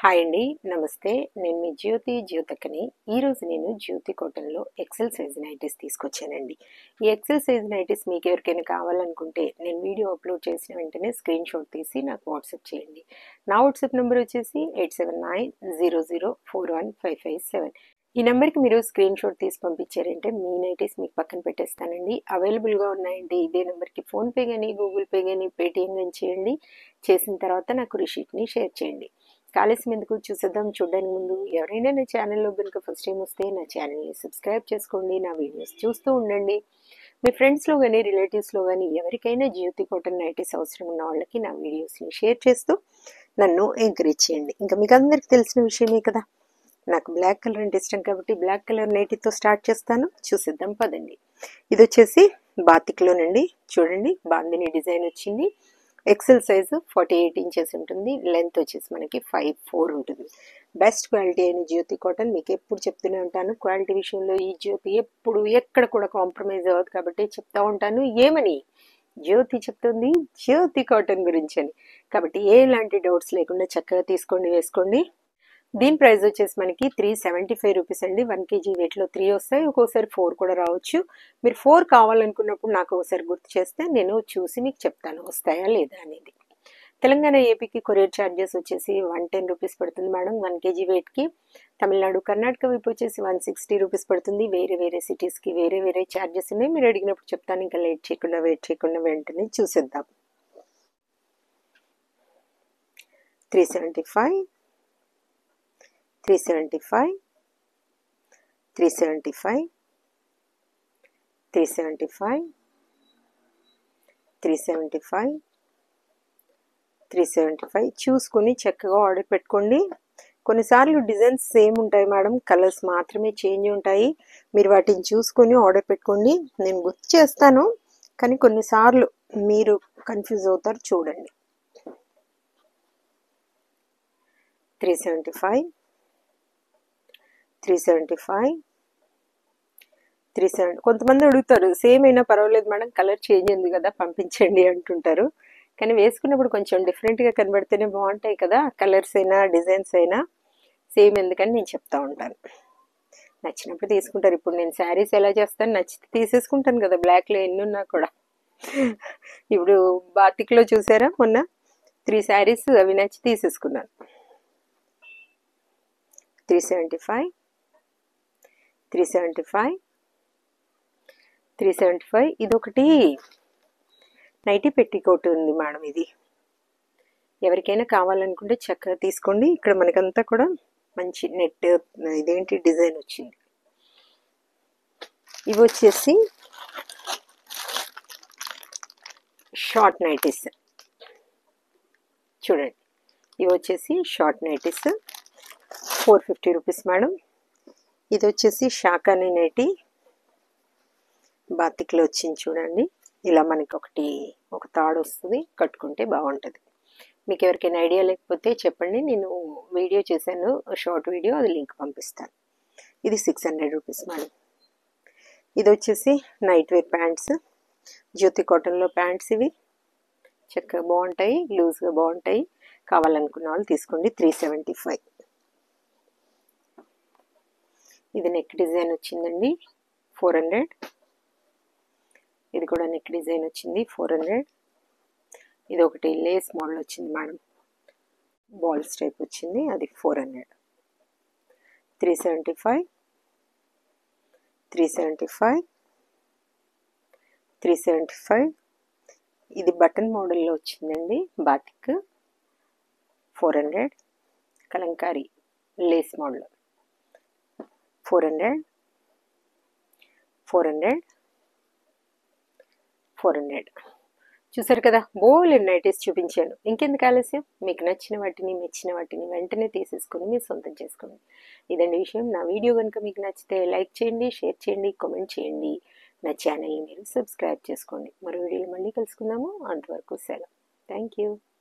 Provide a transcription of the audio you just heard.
hi అండి నమస్తే నేను మీ జ్యోతి జ్యోతకని ఈరోజు నేను జ్యోతి కాటన్లో ఎక్సెల్ సైజ్ నైటీస్ తీసుకొచ్చానండి ఈ ఎక్సెల్ సైజ్ నైటీస్ మీకు ఎవరికైనా కావాలనుకుంటే నేను వీడియో అప్లోడ్ చేసిన వెంటనే స్క్రీన్ షాట్ తీసి నాకు వాట్సాప్ చేయండి నా వాట్సాప్ నెంబర్ వచ్చేసి eight seven nine zero zero four one five five seven ఈ నెంబర్కి మీరు స్క్రీన్ షాట్ తీసి పంపించారంటే మీ నైటీస్ మీకు పక్కన పెట్టేస్తానండి అవైలబుల్గా ఉన్నాయంటే ఇదే నెంబర్కి ఫోన్పే కానీ గూగుల్ పే కానీ పేటిఎం కానీ చేయండి చేసిన తర్వాత నాకు రిషీట్ని షేర్ చేయండి కాలేసి ఎందుకు చూసేద్దాం చూడడానికి ముందు ఎవరైనా నా ఛానల్లో కనుక ఫస్ట్ టైం వస్తే నా ఛానల్ని సబ్స్క్రైబ్ చేసుకోండి నా వీడియోస్ చూస్తూ ఉండండి మీ ఫ్రెండ్స్లో కానీ రిలేటివ్స్లో కానీ ఎవరికైనా జ్యోతి కాటన్ నైటీస్ అవసరం ఉన్న వాళ్ళకి నా వీడియోస్ని షేర్ చేస్తూ నన్ను ఎంకరేజ్ చేయండి ఇంకా మీకు అందరికీ తెలిసిన విషయమే కదా నాకు బ్లాక్ కలర్ అంటే ఇష్టం కాబట్టి బ్లాక్ కలర్ నైటీతో స్టార్ట్ చేస్తాను చూసేద్దాం పదండి ఇది వచ్చేసి బాతిక్లోనండి చూడండి బాందిని డిజైన్ వచ్చింది excel size forty eight inches ఉంటుంది లెంత్ వచ్చేసి మనకి ఫైవ్ ఫోర్ ఉంటుంది బెస్ట్ క్వాలిటీ అయిన జ్యోతి కాటన్ మీకు ఎప్పుడు చెప్తూనే ఉంటాను క్వాలిటీ విషయంలో ఈ జ్యోతి ఎప్పుడు ఎక్కడ కూడా కాంప్రమైజ్ అవ్వదు కాబట్టి చెప్తా ఉంటాను ఏమని జ్యోతి చెప్తుంది జ్యోతి కాటన్ గురించి అని కాబట్టి ఎలాంటి డౌట్స్ లేకుండా చక్కగా తీసుకోండి వేసుకోండి దీని ప్రైస్ వచ్చేసి మనకి త్రీ సెవెంటీ ఫైవ్ రూపీస్ అండి వన్ కేజీ వెయిట్లో త్రీ వస్తాయి ఒక్కోసారి ఫోర్ కూడా రావచ్చు మీరు ఫోర్ కావాలనుకున్నప్పుడు నాకు ఒకసారి గుర్తు చేస్తే నేను చూసి మీకు చెప్తాను వస్తాయా లేదా అనేది తెలంగాణ ఏపీకి కొరియర్ ఛార్జెస్ వచ్చేసి వన్ టెన్ రూపీస్ పడుతుంది మేడం వన్ కేజీ వెయిట్కి తమిళనాడు కర్ణాటక వైపు వచ్చేసి వన్ సిక్స్టీ రూపీస్ పడుతుంది వేరే వేరే సిటీస్కి వేరే వేరే ఛార్జెస్ ఉన్నాయి మీరు అడిగినప్పుడు చెప్తాను ఇంకా లేట్ చేయకుండా వెయిట్ చేయకుండా వెంటనే చూసేద్దాం three seventy five three seventy five three seventy five three seventy five three seventy five three seventy five చూసుకొని చక్కగా ఆర్డర్ పెట్టుకోండి కొన్నిసార్లు డిజైన్స్ సేమ్ ఉంటాయి మేడం కలర్స్ మాత్రమే చేంజ్ ఉంటాయి మీరు వాటిని చూసుకొని ఆర్డర్ పెట్టుకోండి నేను గుర్తు చేస్తాను కానీ కొన్నిసార్లు మీరు కన్ఫ్యూజ్ అవుతారు చూడండి three seventy five three seventy five three seventy కొంతమంది అడుగుతారు సేమ్ అయినా పర్వాలేదు మేడం కలర్ చేంజ్ ఉంది కదా పంపించండి అంటుంటారు కానీ వేసుకున్నప్పుడు కొంచెం డిఫరెంట్గా కనబడితేనే బాగుంటాయి కదా కలర్స్ అయినా డిజైన్స్ అయినా సేమ్ ఎందుకని నేను చెప్తా ఉంటాను నచ్చినప్పుడు తీసుకుంటారు ఇప్పుడు నేను శారీస్ ఎలా చేస్తాను నచ్చితే తీసేసుకుంటాను కదా బ్లాక్లో ఎన్ని ఉన్నా కూడా ఇప్పుడు బాతిక్లో చూసారా మొన్న త్రీ శారీస్ అవి నచ్చి తీసేసుకున్నాను three seventy five three seventy five three seventy five ఇది ఒకటి నైటీ పెట్టికోట్ ఉంది మేడం ఇది ఎవరికైనా కావాలనుకుంటే చక్కగా తీసుకోండి ఇక్కడ మనకంతా కూడా మంచి నెట్ ఇదేంటి డిజైన్ వచ్చింది ఇవి వచ్చేసి షార్ట్ నైటీస్ చూడండి ఇవి వచ్చేసి short nighties four fifty rupees madam ఇది వచ్చేసి షాకాని నైటీ బాతిక్లో వచ్చింది చూడండి ఇలా మనకి ఒకటి ఒక తాడు వస్తుంది కట్టుకుంటే బాగుంటుంది మీకు ఎవరికైనా ఐడియా లేకపోతే చెప్పండి నేను వీడియో చేశాను షార్ట్ వీడియో అది లింక్ పంపిస్తాను ఇది సిక్స్ హండ్రెడ్ రూపీస్ మేడం ఇది వచ్చేసి నైట్ వేర్ ప్యాంట్స్ జ్యోతి కాటన్లో ప్యాంట్స్ ఇవి చక్కగా బాగుంటాయి లూజ్గా బాగుంటాయి కావాలనుకున్న వాళ్ళు తీసుకోండి త్రీ సెవెంటీ ఫైవ్ ఇది నెక్ డిజైన్ వచ్చిందండి ఫోర్ హండ్రెడ్ ఇది కూడా నెక్ డిజైన్ వచ్చింది ఫోర్ హండ్రెడ్ ఇది ఒకటి లేస్ మోడల్ వచ్చింది మేడం బాల్స్ టైప్ వచ్చింది అది four hundred three seventy five three seventy five three seventy five ఇది బటన్ మోడల్లో వచ్చిందండి batik four hundred kalamkari lace model four hundred four hundred four hundred చూసారు కదా బోల్ నైటీస్ చూపించాను ఇంకెందుకు ఆలస్యం మీకు నచ్చిన వాటిని మెచ్చిన వాటిని వెంటనే తీసేసుకొని మీరు సొంతం చేసుకోండి ఇదండి విషయం నా వీడియో కనుక మీకు నచ్చితే లైక్ చేయండి షేర్ చేయండి కామెంట్ చేయండి నా ఛానల్ని మీరు సబ్స్క్రైబ్ చేసుకోండి మరో వీడియోలో మళ్ళీ కలుసుకుందాము అంతవరకు సెలవు థ్యాంక్ యూ